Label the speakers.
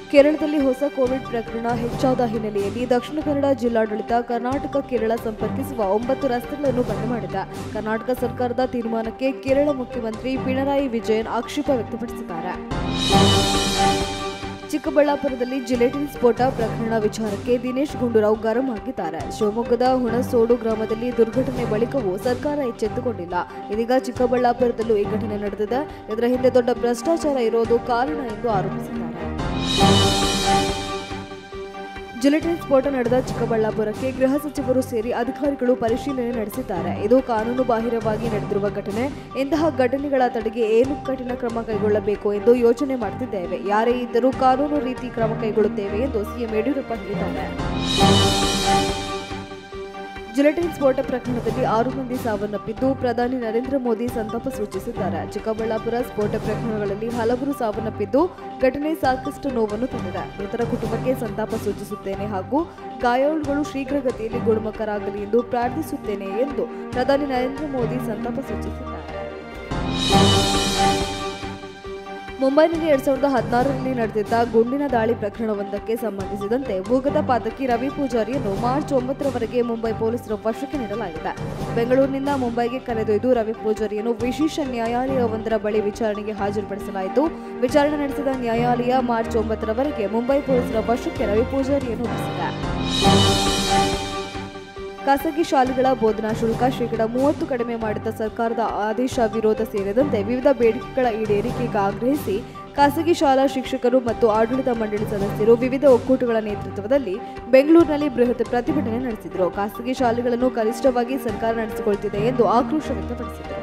Speaker 1: ಕೇರಳದಲ್ಲಿ ಹೊಸ ಕೋವಿಡ್ ಪ್ರಕರಣ ಹೆಚ್ಚಾದ ಹಿನ್ನೆಲೆಯಲ್ಲಿ ದಕ್ಷಿಣ ಕನ್ನಡ ಜಿಲ್ಲಾಡಳಿತ ಕರ್ನಾಟಕ ಕೇರಳ ಸಂಪರ್ಕಿಸುವ ಒಂಬತ್ತು ರಸ್ತೆಗಳನ್ನು ಬಂದ್ ಮಾಡಿದೆ ಕರ್ನಾಟಕ ಸರ್ಕಾರದ ತೀರ್ಮಾನಕ್ಕೆ ಕೇರಳ ಮುಖ್ಯಮಂತ್ರಿ ಪಿಣರಾಯಿ ವಿಜಯನ್ ಆಕ್ಷೇಪ ವ್ಯಕ್ತಪಡಿಸಿದ್ದಾರೆ ಚಿಕ್ಕಬಳ್ಳಾಪುರದಲ್ಲಿ ಜಿಲೆಟಿನ್ ಸ್ಫೋಟ ಪ್ರಕರಣ ವಿಚಾರಕ್ಕೆ ದಿನೇಶ್ ಗುಂಡೂರಾವ್ ಗರಂ ಆಗಿದ್ದಾರೆ ಶಿವಮೊಗ್ಗದ ಹುಣಸೋಡು ಗ್ರಾಮದಲ್ಲಿ ದುರ್ಘಟನೆ ಬಳಿಕವೂ ಸರ್ಕಾರ ಎಚ್ಚೆತ್ತುಕೊಂಡಿಲ್ಲ ಇದೀಗ ಚಿಕ್ಕಬಳ್ಳಾಪುರದಲ್ಲೂ ಈ ಘಟನೆ ನಡೆದಿದೆ ಇದರ ಹಿಂದೆ ದೊಡ್ಡ ಭ್ರಷ್ಟಾಚಾರ ಇರೋದು ಕಾರಣ ಎಂದು ಆರೋಪಿಸಿದ್ದಾರೆ ಜಿಲೆಟಿನ್ ಸ್ಫೋಟ ನಡೆದ ಚಿಕ್ಕಬಳ್ಳಾಪುರಕ್ಕೆ ಗೃಹ ಸಚಿವರು ಸೇರಿ ಅಧಿಕಾರಿಗಳು ಪರಿಶೀಲನೆ ನಡೆಸಿದ್ದಾರೆ ಇದು ಕಾನೂನು ಬಾಹಿರವಾಗಿ ನಡೆದಿರುವ ಘಟನೆ ಇಂತಹ ಘಟನೆಗಳ ತಡೆಗೆ ಏನು ಕಠಿಣ ಕ್ರಮ ಕೈಗೊಳ್ಳಬೇಕು ಎಂದು ಯೋಚನೆ ಮಾಡುತ್ತಿದ್ದೇವೆ ಯಾರೇ ಇದ್ದರೂ ಕಾನೂನು ರೀತಿ ಕ್ರಮ ಕೈಗೊಳ್ಳುತ್ತೇವೆ ಎಂದು ಸಿಎಂ ಯಡಿಯೂರಪ್ಪ ಹೇಳಿದ್ದಾರೆ ಜಿಲೆಟಿನ್ ಸ್ಫೋಟ ಪ್ರಕರಣದಲ್ಲಿ ಆರು ಮಂದಿ ಸಾವನ್ನಪ್ಪಿದ್ದು ಪ್ರಧಾನಿ ನರೇಂದ್ರ ಮೋದಿ ಸಂತಾಪ ಸೂಚಿಸಿದ್ದಾರೆ ಚಿಕ್ಕಬಳ್ಳಾಪುರ ಸ್ಫೋಟ ಪ್ರಕರಣಗಳಲ್ಲಿ ಹಲವರು ಸಾವನ್ನಪ್ಪಿದ್ದು ಘಟನೆ ಸಾಕಷ್ಟು ನೋವನ್ನು ತಂದಿದೆ ಮೃತರ ಕುಟುಂಬಕ್ಕೆ ಸಂತಾಪ ಸೂಚಿಸುತ್ತೇನೆ ಹಾಗೂ ಗಾಯಾಳುಗಳು ಶೀಘ್ರಗತಿಯಲ್ಲಿ ಗುಣಮುಖರಾಗಲಿ ಎಂದು ಪ್ರಾರ್ಥಿಸುತ್ತೇನೆ ಎಂದು ಪ್ರಧಾನಿ ನರೇಂದ್ರ ಮೋದಿ ಸಂತಾಪ ಸೂಚಿಸಿದ್ದಾರೆ ಮುಂಬೈನಲ್ಲಿ ಎರಡ್ ಸಾವಿರದ ಹದಿನಾರರಲ್ಲಿ ನಡೆದಿದ್ದ ಗುಂಡಿನ ದಾಳಿ ಪ್ರಕರಣವೊಂದಕ್ಕೆ ಸಂಬಂಧಿಸಿದಂತೆ ಭೂಗತ ಪಾತಕಿ ರವಿ ಪೂಜಾರಿಯನ್ನು ಮಾರ್ಚ್ ಒಂಬತ್ತರವರೆಗೆ ಮುಂಬೈ ಪೊಲೀಸರ ವಶಕ್ಕೆ ನೀಡಲಾಗಿದೆ ಬೆಂಗಳೂರಿನಿಂದ ಮುಂಬೈಗೆ ಕರೆದೊಯ್ದು ರವಿ ಪೂಜಾರಿಯನ್ನು ವಿಶೇಷ ನ್ಯಾಯಾಲಯವೊಂದರ ಬಳಿ ವಿಚಾರಣೆಗೆ ಹಾಜರುಪಡಿಸಲಾಯಿತು ವಿಚಾರಣೆ ನಡೆಸಿದ ನ್ಯಾಯಾಲಯ ಮಾರ್ಚ್ ಒಂಬತ್ತರವರೆಗೆ ಮುಂಬೈ ಪೊಲೀಸರ ವಶಕ್ಕೆ ರವಿ ಪೂಜಾರಿಯನ್ನು ಒಪ್ಪಿಸಿದೆ ಖಾಸಗಿ ಶಾಲೆಗಳ ಬೋಧನಾ ಶುಲ್ಕ ಶೇಕಡ ಮೂವತ್ತು ಕಡಿಮೆ ಮಾಡಿದ ಸರ್ಕಾರದ ಆದೇಶ ವಿರೋಧ ಸೇರಿದಂತೆ ವಿವಿಧ ಬೇಡಿಕೆಗಳ ಈಡೇರಿಕೆಗೆ ಆಗ್ರಹಿಸಿ ಖಾಸಗಿ ಶಾಲಾ ಶಿಕ್ಷಕರು ಮತ್ತು ಆಡಳಿತ ಮಂಡಳಿ ಸದಸ್ಯರು ವಿವಿಧ ಒಕ್ಕೂಟಗಳ ನೇತೃತ್ವದಲ್ಲಿ ಬೆಂಗಳೂರಿನಲ್ಲಿ ಬೃಹತ್ ಪ್ರತಿಭಟನೆ ನಡೆಸಿದರು ಖಾಸಗಿ ಶಾಲೆಗಳನ್ನು ಕನಿಷ್ಠವಾಗಿ ಸರ್ಕಾರ ನಡೆಸಿಕೊಳ್ತಿದೆ ಎಂದು ಆಕ್ರೋಶ ವ್ಯಕ್ತಪಡಿಸಿದರು